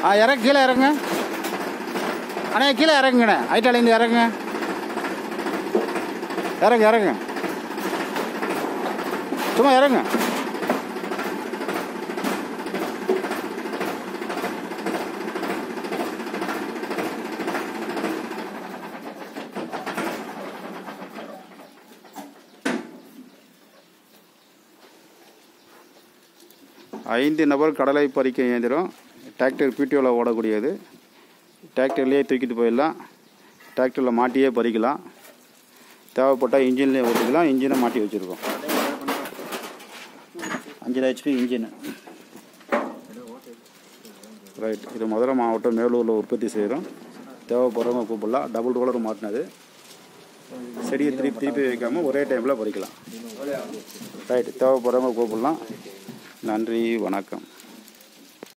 ஆ இறங்க கீழே இறங்க அண்ணே கீழே இறங்குங்கண்ணே ஐட்டாலேருந்து இறங்குங்க இறங்க இறங்க சும்மா இறங்க ஐந்து நபர் கடலை பறிக்க இயந்திரம் டிராக்டர் பிடிஓவில் ஓடக்கூடியது டிராக்டர்லேயே தூக்கிட்டு போயிடலாம் டிராக்டரில் மாட்டியே பறிக்கலாம் தேவைப்பட்டால் இன்ஜின்லேயே ஓட்டிக்கலாம் இன்ஜினை மாட்டி வச்சுருக்கோம் அஞ்சு ஹெச்பி இன்ஜின் ரைட் இது மதுரை மாவட்டம் மேலூரில் உற்பத்தி செய்கிறோம் தேவைப்படுறவங்க கூப்பிடலாம் டபுள் ரோலர் மாட்டினது செடியை திருப்பி திருப்பி வைக்காமல் ஒரே டைமில் பறிக்கலாம் ரைட் தேவைப்படுறவங்க கூப்பிடலாம் நன்றி வணக்கம்